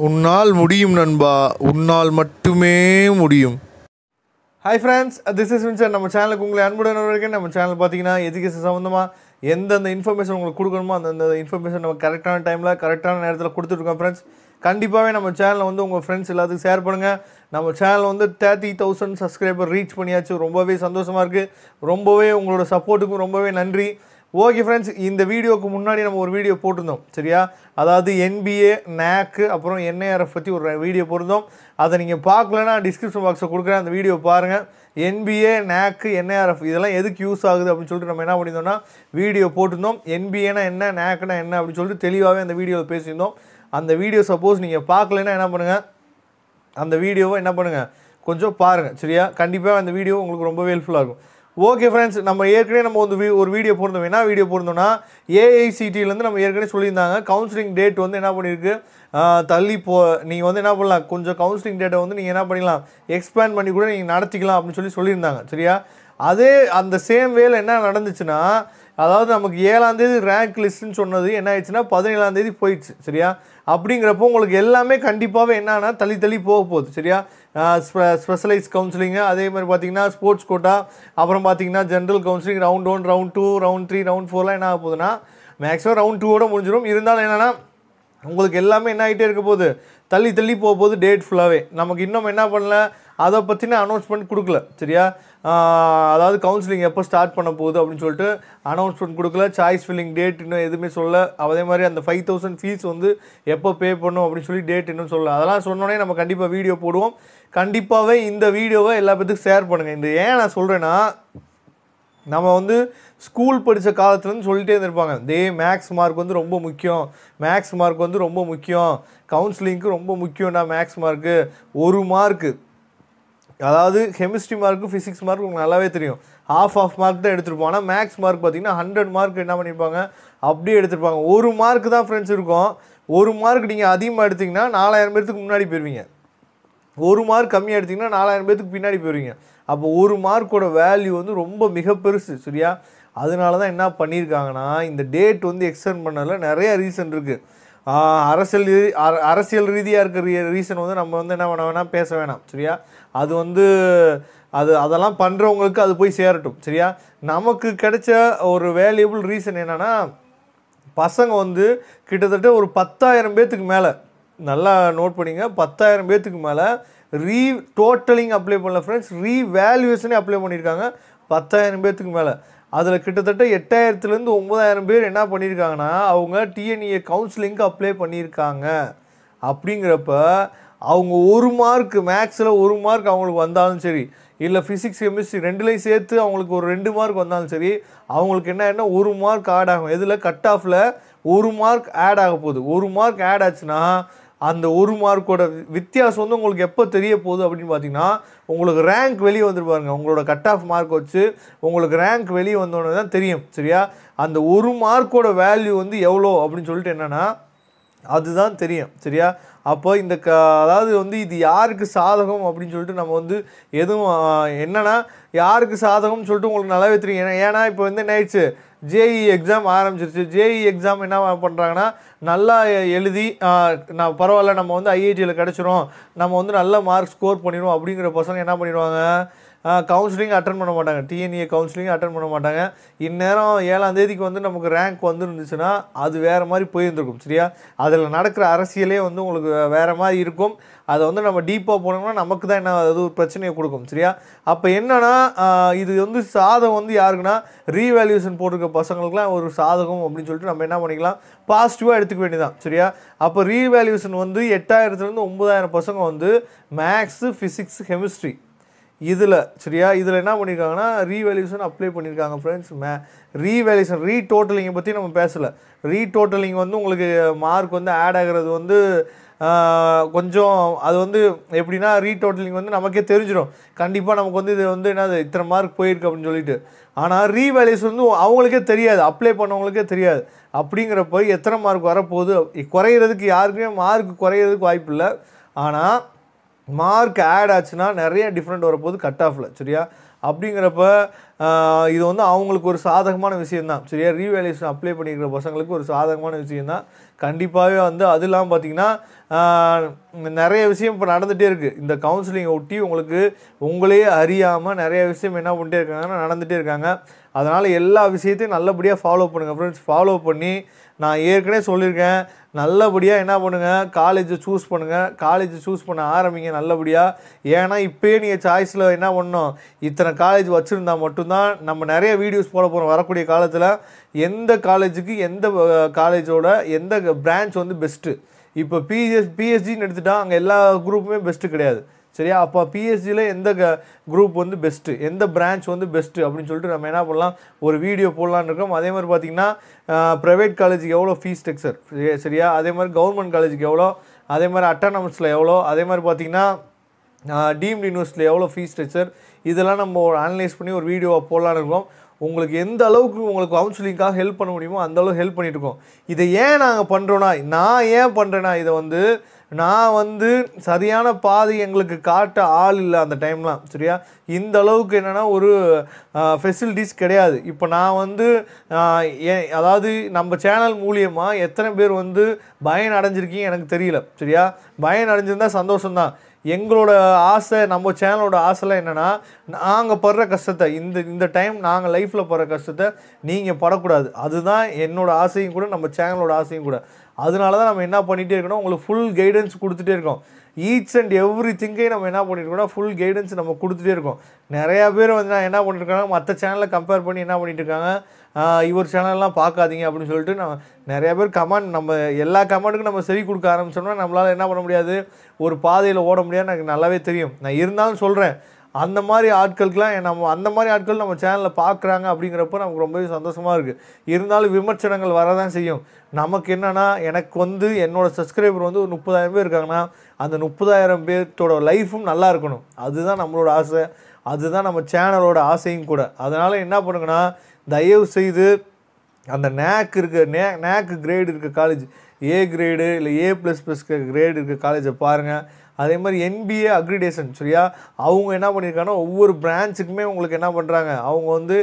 உன்னால் முடியும் நண்பா உன்னால் மட்டுமே முடியும் ஹாய் ஃப்ரெண்ட்ஸ் திஸ் இஸ் வின்சர் நம்ம சேனலுக்கு உங்களை அன்புடன் வரவேற்கிறேன் நம்ம சேனல் பார்த்தீங்கன்னா எஜுகேஷன் சம்மந்தமாக எந்தெந்த இன்ஃபர்மேஷன் உங்களுக்கு கொடுக்கணுமோ அந்தந்த இன்ஃபர்மேஷன் நம்ம கரெக்டான டைமில் கரெக்டான நேரத்தில் கொடுத்துட்ருக்கோம் ஃப்ரெண்ட்ஸ் கண்டிப்பாகவே நம்ம சேனலை வந்து உங்கள் ஃப்ரெண்ட்ஸ் எல்லாத்துக்கும் ஷேர் பண்ணுங்கள் நம்ம சேனல் வந்து தேர்ட்டி தௌசண்ட் சப்ஸ்கிரைபர் ரீச் பண்ணியாச்சு ரொம்பவே சந்தோஷமாக இருக்குது ரொம்பவே உங்களோட சப்போர்ட்டுக்கும் ரொம்பவே நன்றி ஓகே ஃப்ரெண்ட்ஸ் இந்த வீடியோக்கு முன்னாடி நம்ம ஒரு வீடியோ போட்டிருந்தோம் சரியா அதாவது என்பிஏ நேக்கு அப்புறம் என்ஐஆர்எஃப் பற்றி ஒரு வீடியோ போட்டிருந்தோம் அதை நீங்கள் பார்க்கலன்னா டிஸ்கிரிப்ஷன் பாக்ஸில் கொடுக்குறேன் அந்த வீடியோ பாருங்கள் என்பிஏ நேக்கு என்ஐஆர்எஃப் இதெல்லாம் எதுக்கு யூஸ் ஆகுது அப்படின்னு சொல்லிட்டு நம்ம என்ன பண்ணியிருந்தோம்னா வீடியோ போட்டிருந்தோம் என்பிஏனா என்ன நேக்குனா என்ன அப்படின்னு சொல்லிட்டு தெளிவாகவே அந்த வீடியோவில் பேசியிருந்தோம் அந்த வீடியோ சப்போஸ் நீங்கள் பார்க்கலன்னா என்ன பண்ணுங்கள் அந்த வீடியோவை என்ன பண்ணுங்கள் கொஞ்சம் பாருங்கள் சரியா கண்டிப்பாக அந்த வீடியோ உங்களுக்கு ரொம்பவே ஹெல்ப்ஃபுல்லாக இருக்கும் ஓகே ஃப்ரெண்ட்ஸ் நம்ம ஏற்கனவே நம்ம வந்து வீ- ஒரு வீடியோ போயிருந்தோம் என்ன வீடியோ போயிருந்தோம்னா ஏஐசிடியிலேருந்து நம்ம ஏற்கனவே சொல்லியிருந்தாங்க கவுன்சிலிங் டேட் வந்து என்ன பண்ணியிருக்கு ஆஹ், தள்ளி போ நீங்கள் வந்து என்ன பண்ணலாம் கொஞ்சம் கவுன்சிலிங் டேட்டை வந்து நீங்கள் என்ன பண்ணிக்கலாம் எக்ஸ்பேண்ட் பண்ணி கூட நீங்கள் நடத்திக்கலாம் அப்படின்னு சொல்லி சொல்லியிருந்தாங்க சரியா அதே அந்த சேம் வேல என்ன நடந்துச்சுன்னா அதாவது நமக்கு ஏழாம் தேதி ரேங்க் லிஸ்ட்னு சொன்னது என்ன ஆயிடுச்சுன்னா பதினேழாம் தேதி போயிடுச்சு சரியா அப்படிங்கிறப்போ உங்களுக்கு எல்லாமே கண்டிப்பாகவே என்னன்னா தள்ளி தள்ளி போக போகுது சரியா ஸ்பெஷலைஸ் கவுன்சிலிங்கு அதே மாதிரி பார்த்தீங்கன்னா ஸ்போர்ட்ஸ் கோட்டா அப்புறம் பார்த்தீங்கன்னா general counselling round one round two round three ரவுண்ட் ஃபோர்லாம் என்ன ஆக போகுதுன்னா மேக்ஸிமம் ரவுண்ட் டூவோட முடிஞ்சிடும் இருந்தாலும் என்னென்னா உங்களுக்கு எல்லாமே என்ன ஆகிட்டே இருக்க போகுது தள்ளி தள்ளி போக போகுது டேட் ஃபுல்லாகவே நமக்கு இன்னும் என்ன பண்ணல அதை பற்றின அனௌன்ஸ்மெண்ட் கொடுக்கல சரியா ஆஹ் அதாவது கவுன்சிலிங் எப்போ ஸ்டார்ட் பண்ண போகுது அப்படின்னு சொல்லிட்டு அனௌன்ஸ்மெண்ட் கொடுக்கல சாய்ஸ் ஃபில்லிங் டேட் இன்னும் எதுவுமே சொல்ல அதே மாதிரி அந்த ஃபைவ் தௌசண்ட் ஃபீஸ் வந்து எப்போ பே பண்ணும் அப்படின்னு சொல்லி டேட் இன்னும் சொல்லல அதெல்லாம் சொன்னோடனே நம்ம கண்டிப்பாக வீடியோ போடுவோம் கண்டிப்பாகவே இந்த வீடியோவை எல்லா பேத்துக்கும் ஷேர் பண்ணுங்கள் இந்த ஏன் நான் சொல்கிறேன்னா நம்ம வந்து ஸ்கூல் படித்த காலத்துலேருந்து சொல்லிட்டே இருந்திருப்பாங்க டே மேக்ஸ் மார்க் வந்து ரொம்ப முக்கியம் மேக்ஸ் மார்க் வந்து ரொம்ப முக்கியம் கவுன்சிலிங்க்கு ரொம்ப முக்கியம்டா மேக்ஸ் மார்க்கு ஒரு மார்க்கு அதாவது கெமிஸ்ட்ரி மார்க்கு ஃபிசிக்ஸ் மார்க் உங்களுக்கு நல்லாவே தெரியும் half ஆஃப் மார்க் தான் எடுத்திருப்போம் ஆனால் மேக்ஸ் மார்க் பார்த்தீங்கன்னா ஹண்ட்ரட் மார்க் என்ன பண்ணியிருப்பாங்க அப்படியே எடுத்திருப்பாங்க ஒரு மார்க் தான் ஃப்ரெண்ட்ஸ் இருக்கும் ஒரு மார்க் நீங்கள் அதிகமாக எடுத்தீங்கன்னா நாலாயிரம் பேர்த்துக்கு முன்னாடி போயிருவீங்க ஒரு மார்க் கம்மியாக எடுத்தீங்கன்னா நாலாயிரம் பேத்துக்கு பின்னாடி போயிருவீங்க அப்போ ஒரு மார்க்கோட வேல்யூ வந்து ரொம்ப மிக பெருசு சரியா அதனால தான் என்ன பண்ணியிருக்காங்கன்னா இந்த டேட் வந்து எக்ஸ்டெண்ட் பண்ணதில் நிறைய ரீசன் இருக்குது அரசியல் ரீ- அர- அரசியல் ரீதியாக இருக்கிற ரீசன் வந்து நம்ம வந்து என்ன பண்ண வேணாம் பேச வேணாம் சரியா அது வந்து அது அதெல்லாம் பண்ணுறவங்களுக்கு அது போய் சேரட்டும் சரியா நமக்கு கிடைச்ச ஒரு வேல்யூபிள் ரீசன் என்னென்னா பசங்க வந்து கிட்டத்தட்ட ஒரு பத்தாயிரம் பேத்துக்கு மேலே நல்லா நோட் பண்ணிங்க பத்தாயிரம் பேத்துக்கு மேலே ரீ டோட்டலிங் அப்ளை பண்ணல ஃப்ரெண்ட்ஸ் ரீ வேல்யூவேஷனே அப்ளை பண்ணியிருக்காங்க பத்தாயிரம் பேத்துக்கு மேலே அதில் கிட்டத்தட்ட எட்டாயிரத்துலேருந்து ஒம்பதாயிரம் பேர் என்ன பண்ணியிருக்காங்கன்னா அவங்க டிஎன்இஏ கவுன்சிலிங்க்கு அப்ளை பண்ணியிருக்காங்க அப்படிங்கிறப்ப அவங்க ஒரு மார்க் மேக்ஸில் ஒரு மார்க் அவங்களுக்கு வந்தாலும் சரி இல்லை ஃபிசிக்ஸ் கெமிஸ்ட்ரி ரெண்டுலேயும் சேர்த்து அவங்களுக்கு ஒரு ரெண்டு மார்க் வந்தாலும் சரி அவங்களுக்கு என்ன என்ன ஒரு மார்க் ஆட் ஆகும் எதில் கட் ஆஃபில் ஒரு மார்க் ஆட் ஆக போகுது ஒரு மார்க் ஆட் ஆச்சுன்னா அந்த ஒரு மார்க்கோட வித்தியாசம் வந்து உங்களுக்கு எப்போ தெரிய போகுது அப்படின்னு பார்த்தீங்கன்னா உங்களுக்கு ரேங்க் வெளியே வந்துருப்பாருங்க உங்களோட கட் ஆஃப் மார்க் வச்சு உங்களுக்கு ரேங்க் வெளியே வந்தோடனே தான் தெரியும் சரியா அந்த ஒரு மார்க்கோட வேல்யூ வந்து எவ்வளோ அப்படின்னு சொல்லிட்டு என்னென்னா அதுதான் தெரியும் சரியா அப்போ இந்த க அதாவது வந்து இது யாருக்கு சாதகம் அப்படின்னு சொல்லிட்டு நம்ம வந்து எதுவும் ஆஹ், என்னன்னா யாருக்கு சாதகம்னு சொல்லிட்டு உங்களுக்கு நல்லாவே தெரியும் ஏன்னா ஏன்னா இப்போ வந்து என்ன ஆயிடுச்சு ஜேஇ எக்ஸாம் ஆரம்பிச்சிருச்சு ஜேஇ எக்ஸாம் என்ன பண்ணுறாங்கன்னா நல்லா எ- எழுதி ஆஹ், நான் பரவாயில்ல நம்ம வந்து ஐஐடியில் கிடச்சிரும் நம்ம வந்து நல்ல மார்க் ஸ்கோர் பண்ணிடுவோம் அப்படிங்கிற பசங்க என்ன பண்ணிடுவாங்க கவுன்சிலிங் அட்டன் பண்ண மாட்டாங்க டிஎன்ஏ கவுன்சிலிங் அட்டன் பண்ண மாட்டாங்க இந்நேரம் ஏழாம் தேதிக்கு வந்து நமக்கு ரேங்க் வந்துருந்துச்சுன்னா அது வேறு மாதிரி போயிருந்துருக்கும் சரியா அதில் நடக்கிற அரசியலே வந்து உங்களுக்கு வேறு மாதிரி இருக்கும் அதை வந்து நம்ம டீப்பாக போனோம்னா நமக்கு தான் என்ன அது ஒரு பிரச்சனையை கொடுக்கும் சரியா அப்போ என்னன்னா ஆஹ், இது வந்து சாதகம் வந்து யாருக்குன்னா ரீவேல்யூஷன் போட்டிருக்க பசங்களுக்குலாம் ஒரு சாதகம் அப்படின்னு சொல்லிட்டு நம்ம என்ன பண்ணிக்கலாம் பாசிட்டிவாக எடுத்துக்க வேண்டியதான் சரியா அப்போ ரீவேல்யூஷன் வந்து எட்டாயிரத்துலேருந்து ஒம்பதாயிரம் பசங்க வந்து மேக்ஸு ஃபிசிக்ஸ் கெமிஸ்ட்ரி இதில் சரியா இதில் என்ன பண்ணியிருக்காங்கன்னா ரீவேல்யூஷன் அப்ளை பண்ணியிருக்காங்க ஃப்ரெண்ட்ஸ் மே ரீவேல்யூஷன் ரீ டோட்டலிங்கை பற்றி நம்ம பேசலை ரீ டோட்டலிங் வந்து உங்களுக்கு மார்க் வந்து ஆட் ஆகிறது வந்து ஆஹ், கொஞ்சம் அது வந்து எப்படின்னா ரீ டோட்டலிங் வந்து நமக்கே தெரிஞ்சிடும் கண்டிப்பாக நமக்கு வந்து இது வந்து என்னது இத்தனை மார்க் போயிருக்கு அப்படின்னு சொல்லிட்டு ஆனால் ரீவேல்யூஷன் வந்து அவங்களுக்கே தெரியாது அப்ளை பண்ணவங்களுக்கே தெரியாது அப்படிங்கிறப்ப எத்தனை மார்க் வரப்போகுது குறையிறதுக்கு யாருக்குமே மார்க் குறையிறதுக்கு வாய்ப்பு இல்லை ஆனால் மார்க் ஆட் ஆச்சுன்னா நிறைய டிஃப்ரெண்ட் வரப்போகுது கட் ஆஃபில் சரியா அப்படிங்கிறப்ப ஆஹ், இது வந்து அவங்களுக்கு ஒரு சாதகமான விஷயம்தான் சரியா ரீவேல்யூஷன் அப்ளை பண்ணியிருக்கிற பசங்களுக்கு ஒரு சாதகமான விஷயம்தான் கண்டிப்பாகவே வந்து அது இல்லாமல் பார்த்தீங்கன்னா ஆஹ், நிறைய விஷயம் இப்போ நடந்துகிட்டே இருக்குது இந்த கவுன்சிலிங்கை ஒட்டி உங்களுக்கு உங்களே அறியாமல் நிறைய விஷயம் என்ன பண்ணிட்டே இருக்காங்கன்னா நடந்துகிட்டே இருக்காங்க அதனால் எல்லா விஷயத்தையும் நல்லபடியாக ஃபாலோ பண்ணுங்கள் ஃப்ரெண்ட்ஸ் ஃபாலோ பண்ணி நான் ஏற்கனவே சொல்லியிருக்கேன் நல்லபடியாக என்ன பண்ணுங்கள் காலேஜை சூஸ் பண்ணுங்கள் காலேஜை சூஸ் பண்ண ஆரம்பிங்க நல்லபடியாக ஏன்னா இப்போயே நீங்கள் சாய்ஸில் என்ன பண்ணணும் இத்தனை காலேஜ் வச்சுருந்தா மட்டும்தான் நம்ம நிறைய வீடியோஸ் போட போகிறோம் வரக்கூடிய காலத்தில் எந்த காலேஜுக்கு எந்த காலேஜோட எந்த பிரான்ச் வந்து பெஸ்ட்டு இப்போ பிஎஸ் பிஎஸ்ஜின்னு எடுத்துட்டா அங்கே எல்லா குரூப்புமே பெஸ்ட்டு கிடையாது சரியா அப்போ பிஎஸ்சியில் எந்த குரூப் வந்து பெஸ்ட்டு எந்த பிரான்ச் வந்து பெஸ்ட்டு அப்படின்னு சொல்லிட்டு நம்ம என்ன பண்ணலாம் ஒரு வீடியோ போடலான்னு இருக்கோம் அதே மாதிரி பார்த்தீங்கன்னா ப்ரைவேட் காலேஜுக்கு எவ்வளோ ஃபீஸ் ஸ்ட்ரக்சர் சரியா அதே மாதிரி கவர்மெண்ட் காலேஜுக்கு எவ்வளோ அதே மாதிரி அட்டானமஸில் எவ்வளோ அதே மாதிரி பார்த்தீங்கன்னா டீம்டு யூனிவர்சிட்டியில் எவ்வளோ ஃபீஸ் ஸ்ட்ரக்சர் இதெல்லாம் நம்ம அனலைஸ் பண்ணி ஒரு வீடியோவை போடலான்னு இருக்கோம் உங்களுக்கு எந்த அளவுக்கு உங்களுக்கு கவுன்சிலிங்காக ஹெல்ப் பண்ண முடியுமோ அந்த அளவுக்கு ஹெல்ப் பண்ணிட்டு இருக்கோம் இதை ஏன் நாங்கள் பண்ணுறோன்னா நான் ஏன் பண்ணுறேன்னா இதை வந்து நான் வந்து சரியான பாதை எங்களுக்கு காட்ட ஆள் இல்லை அந்த டைம்லாம் சரியா இந்த அளவுக்கு என்னென்னா ஒரு ஃபெசிலிட்டிஸ் கிடையாது இப்போ நான் வந்து ஆஹ், ஏன் அதாவது நம்ம சேனல் மூலியமாக எத்தனை பேர் வந்து பயன் அடைஞ்சிருக்கீங்க எனக்கு தெரியல சரியா பயன் அடைஞ்சிருந்தா சந்தோஷம்தான் எங்களோட ஆசை நம்ம சேனலோட ஆசைலாம் என்னென்னா நாங்கள் படுற கஷ்டத்தை இந்த இந்த டைம் நாங்கள் லைஃப்பில் படுற கஷ்டத்தை நீங்கள் படக்கூடாது அதுதான் என்னோட ஆசையும் கூட நம்ம சேனலோட ஆசையும் கூட அதனால தான் நம்ம என்ன பண்ணிகிட்டே இருக்கணும் உங்களுக்கு ஃபுல் கைடன்ஸ் கொடுத்துட்டே இருக்கோம் ஈச் அண்ட் எவ்ரி திங்கையும் நம்ம என்ன பண்ணியிருக்கோம்னா ஃபுல் கைடன்ஸ் நம்ம கொடுத்துட்டே இருக்கோம் நிறையா பேர் வந்து நான் என்ன பண்ணியிருக்காங்க மற்ற சேனலை கம்பேர் பண்ணி என்ன பண்ணிட்டு இருக்காங்க ஆஹ் இவர் சேனல்லாம் பார்க்காதீங்க அப்படின்னு சொல்லிட்டு நான் நிறைய பேர் கமெண்ட் நம்ம எல்லா கமெண்ட்டுக்கும் நம்ம செவி கொடுக்க ஆரம்பிச்சோம்னா நம்மளால் என்ன பண்ண முடியாது ஒரு பாதையில் ஓட முடியாது எனக்கு நல்லாவே தெரியும் நான் இருந்தாலும் சொல்கிறேன் அந்த மாதிரி ஆட்களுக்கெலாம் நம்ம அந்த மாதிரி ஆட்கள் நம்ம சேனலில் பார்க்குறாங்க அப்படிங்கிறப்ப நமக்கு ரொம்பவே சந்தோஷமாக இருக்குது இருந்தாலும் விமர்சனங்கள் வரதான் செய்யும் நமக்கு என்னென்னா எனக்கு வந்து என்னோடய சப்ஸ்கிரைபர் வந்து ஒரு முப்பதாயிரம் பேர் இருக்காங்கன்னா அந்த முப்பதாயிரம் பேர்த்தோட லைஃபும் நல்லா இருக்கணும் அதுதான் நம்மளோட ஆசை அதுதான் நம்ம சேனலோட ஆசையும் கூட அதனால் என்ன பண்ணுங்கன்னா தயவு செய்து அந்த நேக் இருக்க நே நேக்கு கிரேடு இருக்க காலேஜ் ஏ கிரேடு இல்லை ஏ ப்ளஸ் ப்ளஸ் கிரேடு இருக்க காலேஜை பாருங்கள் அதே மாதிரி என்பிஏ அக்ரிடேஷன் சரியா அவங்க என்ன பண்ணியிருக்காங்கன்னா ஒவ்வொரு பிரான்ச்சுக்குமே உங்களுக்கு என்ன பண்ணுறாங்க அவங்க வந்து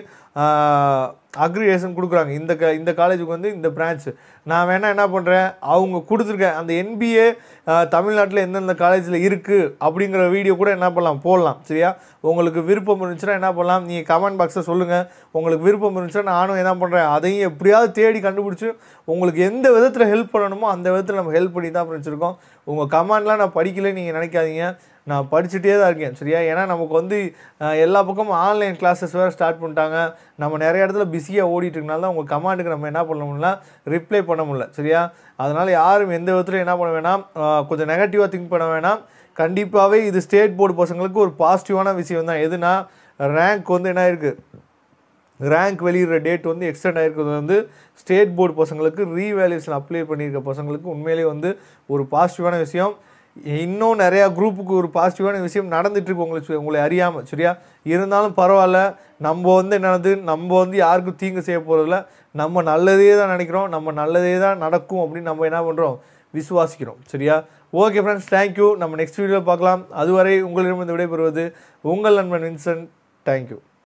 அக்ரிடேஷன் கொடுக்குறாங்க இந்த க இந்த காலேஜுக்கு வந்து இந்த பிரான்ச்சு நான் வேணால் என்ன பண்ணுறேன் அவங்க கொடுத்துருக்கேன் அந்த என்பிஏ தமிழ்நாட்டில் எந்தெந்த காலேஜில் இருக்குது அப்படிங்கிற வீடியோ கூட என்ன பண்ணலாம் போடலாம் சரியா உங்களுக்கு விருப்பம் இருந்துச்சுன்னா என்ன பண்ணலாம் நீங்கள் கமெண்ட் பாக்ஸில் சொல்லுங்கள் உங்களுக்கு விருப்பம் இருந்துச்சுன்னா நானும் என்ன பண்ணுறேன் அதையும் எப்படியாவது தேடி கண்டுபிடிச்சி உங்களுக்கு எந்த விதத்தில் ஹெல்ப் பண்ணணுமோ அந்த விதத்தில் நம்ம ஹெல்ப் பண்ணி தான் வச்சுருக்கோம் உங்கள் கமெண்ட்லாம் நான் படிக்கல நீங்கள் நினைக்காதீங்க நான் படிச்சுட்டே தான் இருக்கேன் சரியா ஏன்னா நமக்கு வந்து அஹ், எல்லா பக்கமும் ஆன்லைன் கிளாஸஸ் வேறு ஸ்டார்ட் பண்ணிட்டாங்க நம்ம நிறைய இடத்துல பிஸியாக ஓடிட்டு இருக்கனால தான் உங்கள் கமாண்டுக்கு நம்ம என்ன பண்ண முடியல ரிப்ளை பண்ண முடியல சரியா அதனால் யாரும் எந்த விதத்துலையும் என்ன பண்ண வேணாம் அஹ், கொஞ்சம் நெகட்டிவாக திங்க் பண்ண வேணாம் கண்டிப்பாகவே இது ஸ்டேட் போர்டு பசங்களுக்கு ஒரு பாசிட்டிவான விஷயம் தான் எதுனா ரேங்க் வந்து என்ன இருக்குது ரேங்க் வெளியிடுற டேட் வந்து எக்ஸ்டெண்ட் ஆகிருக்கிறது வந்து ஸ்டேட் போர்டு பசங்களுக்கு ரீவேல்யூஷன் அப்ளை பண்ணியிருக்க பசங்களுக்கு உண்மையிலேயே வந்து ஒரு பாசிட்டிவான விஷயம் இன்னும் நிறையா குரூப்புக்கு ஒரு பாசிட்டிவான விஷயம் நடந்துட்டு இருக்கு உங்களுக்கு உங்களை அறியாமல் சரியா இருந்தாலும் பரவாயில்ல நம்ம வந்து என்னது நம்ம வந்து யாருக்கும் தீங்கு செய்ய போகிறதில்ல நம்ம நல்லதே தான் நினைக்கிறோம் நம்ம நல்லதே தான் நடக்கும் அப்படின்னு நம்ம என்ன பண்ணுறோம் விசுவாசிக்கிறோம் சரியா ஓகே ஃப்ரெண்ட்ஸ் தேங்க்யூ நம்ம நெக்ஸ்ட் வீடியோ பார்க்கலாம் அதுவரை உங்களிடம் இந்த விடைபெறுவது உங்கள் நண்பன் வின்சென்ட் தேங்க்யூ